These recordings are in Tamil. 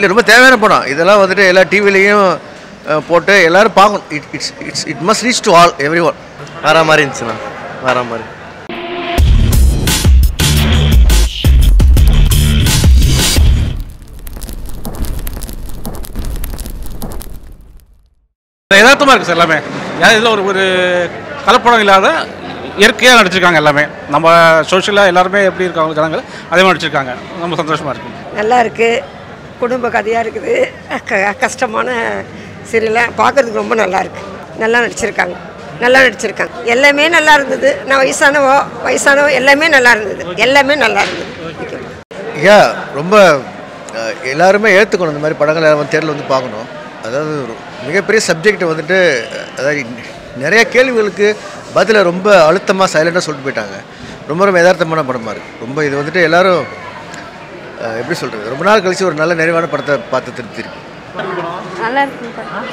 இல்லை ரொம்ப தேவையான படம் இதெல்லாம் வந்துட்டு எல்லா டிவிலையும் போட்டு எல்லாரும் பார்க்கணும் it it's it's it must reach to all every one வர மாதிரி இருந்துச்சுண்ணா வர மாதிரி யதார்த்தமாக இருக்குது சார் எல்லாமே ஏன்னா இதில் ஒரு ஒரு கலப்படம் இல்லாத இயற்கையாக நடிச்சிருக்காங்க எல்லாமே நம்ம சோஷியலாக எல்லாருமே எப்படி இருக்காங்க ஜனங்கள் அதே மாதிரி நடிச்சிருக்காங்க ரொம்ப சந்தோஷமாக இருக்குது நல்லா இருக்கு குடும்ப கதையாக இருக்குது க- கஷ்டமான சீரியலாக பார்க்கறதுக்கு ரொம்ப நல்லா இருக்கு நல்லா நடிச்சிருக்காங்க நல்லா நடிச்சிருக்காங்க எல்லாமே நல்லா இருந்தது நான் வயசானவோ வயசானவோ எல்லாமே நல்லா இருந்தது எல்லாமே நல்லா இருந்தது யா ரொம்ப அஹ், எல்லாருமே ஏற்றுக்கணும் இந்த மாதிரி படங்கள் எல்லாம் வந்து தேர்தல் வந்து பார்க்கணும் அதாவது ஒரு மிகப்பெரிய சப்ஜெக்ட் வந்துட்டு அஹ், அதாவது நிறைய கேள்விகளுக்கு பதிலை ரொம்ப அழுத்தமாக சைலண்டாக சொல்லிட்டு போயிட்டாங்க ரொம்ப ரொம்ப யதார்த்தமான படமாக இருக்குது ரொம்ப இது வந்துட்டு எல்லாரும் அஹ், எப்படி சொல்கிறது ரொம்ப நாள் கழிச்சு ஒரு நல்ல நிறைவான படத்தை பார்த்து திருப்தி இருக்கு நல்லா இருக்கு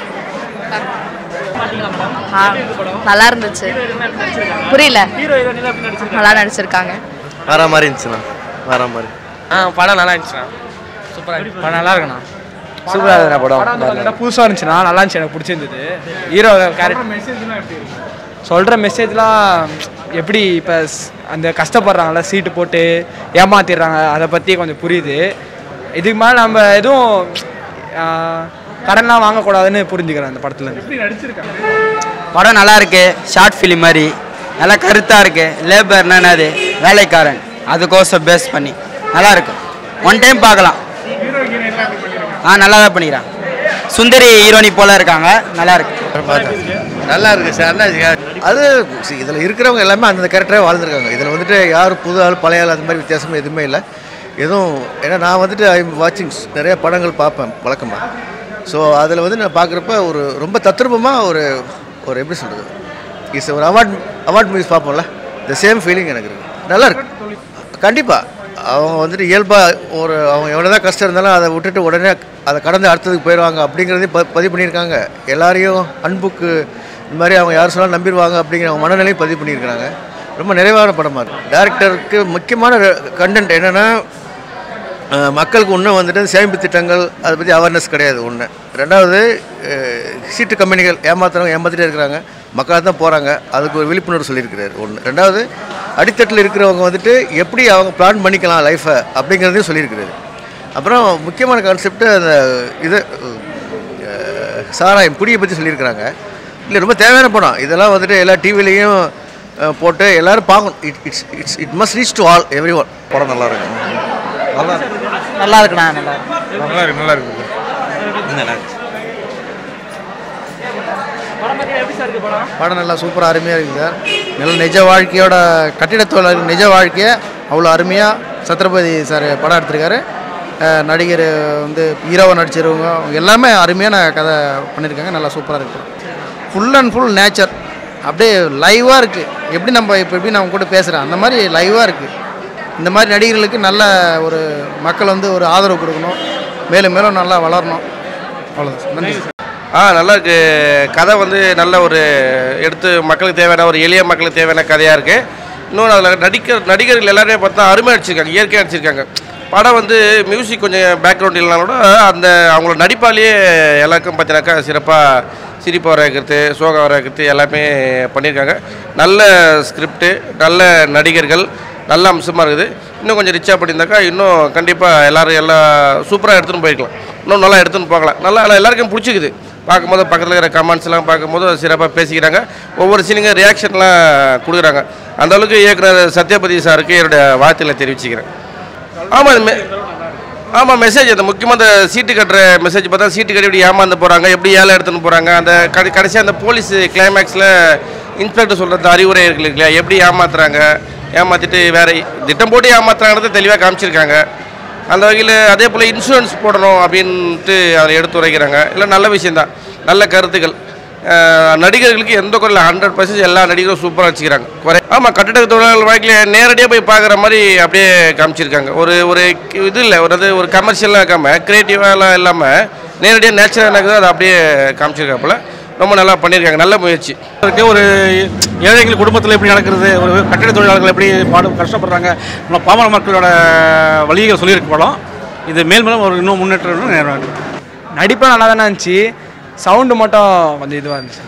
ஆ, நல்லா இருந்துச்சு புரியல நல்லா நடிச்சிருக்காங்க வர மாதிரி இருந்துச்சுண்ணா வர மாதிரி ஆ படம் நல்லா இருந்துச்சுண்ணா சூப்பராக படம் நல்லா இருக்குண்ணா சூப்பராக இருந்ததுண்ணா படம் படம் புதுசாக இருந்துச்சுண்ணா நல்லா இருந்துச்சு எனக்கு பிடிச்சிருந்தது ஹீரோ கேரக்டர் சொல்கிற மெசேஜ்லாம் எப்படி இப்போ அந்த கஷ்டப்படுறாங்கல்ல சீட்டு போட்டு ஏமாத்திடுறாங்க அதை பற்றி கொஞ்சம் புரியுது இதுக்கு மேலே நம்ம எதுவும் ஆ, கடன்லாம் வாங்கக்கூடாதுன்னு புரிஞ்சுக்கிறேன் அந்த படத்தில் படம் நல்லா இருக்கு ஷார்ட் ஃபிலிம் மாதிரி நல்லா கருத்தாக இருக்கு லேபர்னா என்னது வேலைக்காரன் அதுக்கோசம் பேஸ் பண்ணி நல்லா இருக்கு ஒன் டைம் பார்க்கலாம் ஆ நல்லா தான் பண்ணிக்கிறான் சுந்தரி ஹீரோனி போல இருக்காங்க நல்லா இருக்கு நல்லா இருக்கு சார் அது இதில் இருக்கிறவங்க எல்லாமே அந்தந்த கேரக்டரே வாழ்ந்துருக்காங்க இதில் வந்துட்டு யார் புது ஆள் பழைய ஆள் அந்த மாதிரி வித்தியாசம் எதுவுமே இல்லை எதுவும் ஏன்னா நான் வந்துட்டு ஐ வாட்சிங் நிறைய படங்கள் பார்ப்பேன் வழக்கமாக ஸோ அதில் வந்து நான் பார்க்குறப்ப ஒரு ரொம்ப தத்ரூபமாக ஒரு ஒரு எப்படி சொல்கிறது இஸ் ஒரு அவார்ட் அவார்ட் மூவிஸ் பார்ப்போம்ல த சேம் ஃபீலிங் எனக்கு இருக்குது நல்லா இருக்கு கண்டிப்பாக அவங்க வந்துட்டு இயல்பாக ஒரு அவங்க எவ்வளோ தான் கஷ்டம் இருந்தாலும் அதை விட்டுட்டு உடனே அதை கடந்து அடுத்ததுக்கு போயிடுவாங்க அப்படிங்கிறதையும் ப பதிவு பண்ணியிருக்காங்க எல்லாரையும் அன்புக்கு இந்த மாதிரி அவங்க யார் சொன்னாலும் நம்பிடுவாங்க அப்படிங்கிற அவங்க மனநிலையும் பதிவு பண்ணியிருக்கிறாங்க ரொம்ப நிறைவான படமாக இருக்கும் டேரக்டருக்கு முக்கியமான கண்டென்ட் என்னென்னா அஹ் மக்களுக்கு இன்னும் வந்துட்டு சேமிப்பு திட்டங்கள் அதை பற்றி அவேர்னஸ் கிடையாது ஒன்று ரெண்டாவது அஹ் சீட்டு கம்பெனிகள் ஏமாத்துறவங்க ஏமாத்திட்டே இருக்கிறாங்க மக்களாக தான் போகிறாங்க அதுக்கு ஒரு விழிப்புணர்வு சொல்லியிருக்கிறாரு ஒன்று ரெண்டாவது அடித்தட்டில் இருக்கிறவங்க வந்துட்டு எப்படி அவங்க பிளான் பண்ணிக்கலாம் லைஃப்பை அப்படிங்கிறதையும் சொல்லியிருக்கிறாரு அப்புறம் முக்கியமான கான்செப்ட் அந்த இது அஹ் சாராயம் குடியை பற்றி சொல்லியிருக்கிறாங்க இல்லை ரொம்ப தேவையான படம் இதெல்லாம் வந்துட்டு எல்லா டிவிலையும் போட்டு எல்லாரும் பார்க்கணும் it it's it's it must reach to all every one படம் நல்லா இருக்கும் நல்லா நல்லா இருக்குண்ணா நல்லா நல்லா இருக்கு நல்லா இருக்கு நல்லா இருந்துச்சு படம் நல்லா சூப்பராக அருமையாக இருக்குது சார் நல்ல நிஜ வாழ்க்கையோட கட்டிட தொழிலாளர் நிஜ வாழ்க்கையை அவ்வளோ அருமையாக சத்ரபதி சார் படம் எடுத்திருக்காரு அஹ் நடிகர் வந்து ஹீரோவை நடிச்சிருவங்க அவங்க எல்லாமே அருமையான கதை பண்ணியிருக்காங்க நல்லா சூப்பராக இருக்கு ஃபுல் அண்ட் ஃபுல் நேச்சர் அப்படியே லைவாக இருக்குது எப்படி நம்ம இப்போ எப்படி நான் உங்க கூட பேசுகிறேன் அந்த மாதிரி லைவாக இருக்குது இந்த மாதிரி நடிகர்களுக்கு நல்ல ஒரு மக்கள் வந்து ஒரு ஆதரவு கொடுக்கணும் மேலும் மேலும் நல்லா வளரணும் அவ்வளோதான் சார் நன்றி சார் ஆ நல்லா இருக்கு கதை வந்து நல்ல ஒரு எடுத்து மக்களுக்கு தேவையான ஒரு எளிய மக்களுக்கு தேவையான கதையாக இருக்குது இன்னொன்று அதில் நடிகர் நடிகர்கள் எல்லாருமே பார்த்தா அருமையாக நடிச்சிருக்காங்க இயற்கையாக நடிச்சிருக்காங்க படம் வந்து மியூசிக் கொஞ்சம் பேக்ரவுண்ட் இல்லைனாலும் கூட அந்த அவங்களோட நடிப்பாலேயே எல்லாருக்கும் பார்த்தீங்கன்னாக்கா சிறப்பாக சிரிப்பு வர வைக்கிறது சோகம் வர வைக்கிறது எல்லாமே பண்ணியிருக்காங்க நல்ல ஸ்கிரிப்டு நல்ல நடிகர்கள் நல்ல அம்சமாக இருக்குது இன்னும் கொஞ்சம் ரிச்சாக பண்ணியிருந்தாக்கா இன்னும் கண்டிப்பாக எல்லோரும் எல்லாம் சூப்பராக எடுத்துன்னு போய்க்கலாம் இன்னும் நல்லா எடுத்துன்னு போகலாம் நல்லா எல்லாருக்கும் பிடிச்சிக்குது பார்க்கும்போது பக்கத்தில் இருக்கிற கமெண்ட்ஸ் எல்லாம் பார்க்கும்போது சிறப்பாக பேசிக்கிறாங்க ஒவ்வொரு சீனுங்க ரியாக்ஷன்லாம் கொடுக்குறாங்க அந்த அளவுக்கு இயக்குனர் சத்யபதி சாருக்கு என்னுடைய வாழ்த்துக்களை தெரிவிச்சுக்கிறேன் ஆமாம் மெ ஆமாம் மெசேஜ் அந்த முக்கியமாக அந்த சீட்டு கட்டுற மெசேஜ் பார்த்தா சீட்டு கட்டி எப்படி ஏமாந்து போகிறாங்க எப்படி ஏழை எடுத்துன்னு போகிறாங்க அந்த கடை கடைசியாக அந்த போலீஸ் கிளைமேக்ஸில் இன்ஸ்பெக்டர் சொல்கிற அந்த அறிவுரை இருக்கு இல்லையா எப்படி ஏமாத்துறாங்க ஏமாற்றிட்டு வேறு திட்டம் போட்டு ஏமாத்துறாங்கிறத தெளிவாக காமிச்சிருக்காங்க அந்த வகையில் அதே போல் இன்சூரன்ஸ் போடணும் அப்படின்ட்டு அதில் எடுத்து உரைக்கிறாங்க இல்லை நல்ல விஷயந்தான் நல்ல கருத்துக்கள் அஹ் நடிகர்களுக்கு எந்த குறையில் ஹண்ட்ரட் பர்சன்ட் எல்லா நடிகரும் சூப்பராக வச்சுக்கிறாங்க குறை ஆமாம் கட்டிட தொழிலாளர் வாழ்க்கையில் நேரடியாக போய் பார்க்குற மாதிரி அப்படியே காமிச்சிருக்காங்க ஒரு ஒரு இது இல்லை ஒரு அது ஒரு கமர்ஷியலாக இருக்காமல் க்ரியேட்டிவாலாம் இல்லாமல் நேரடியாக நேச்சுரலாக இருக்குது அதை அப்படியே காமிச்சிருக்காப்புல ரொம்ப நல்லா பண்ணியிருக்காங்க நல்ல முயற்சி இருக்கு ஒரு ஏழைகள் குடும்பத்தில் எப்படி நடக்கிறது ஒரு கட்டிட தொழிலாளர்கள் எப்படி பாடு கஷ்டப்படுறாங்க நம்ம பாமர மக்களோட வழியை சொல்லியிருக்கு படம் இது மேல்மேலும் ஒரு இன்னும் முன்னேற்றம் நேரம் நடிப்பும் நல்லா தானே இருந்துச்சு சவுண்டு மட்டும் கொஞ்சம் இதுவாக இருந்துச்சு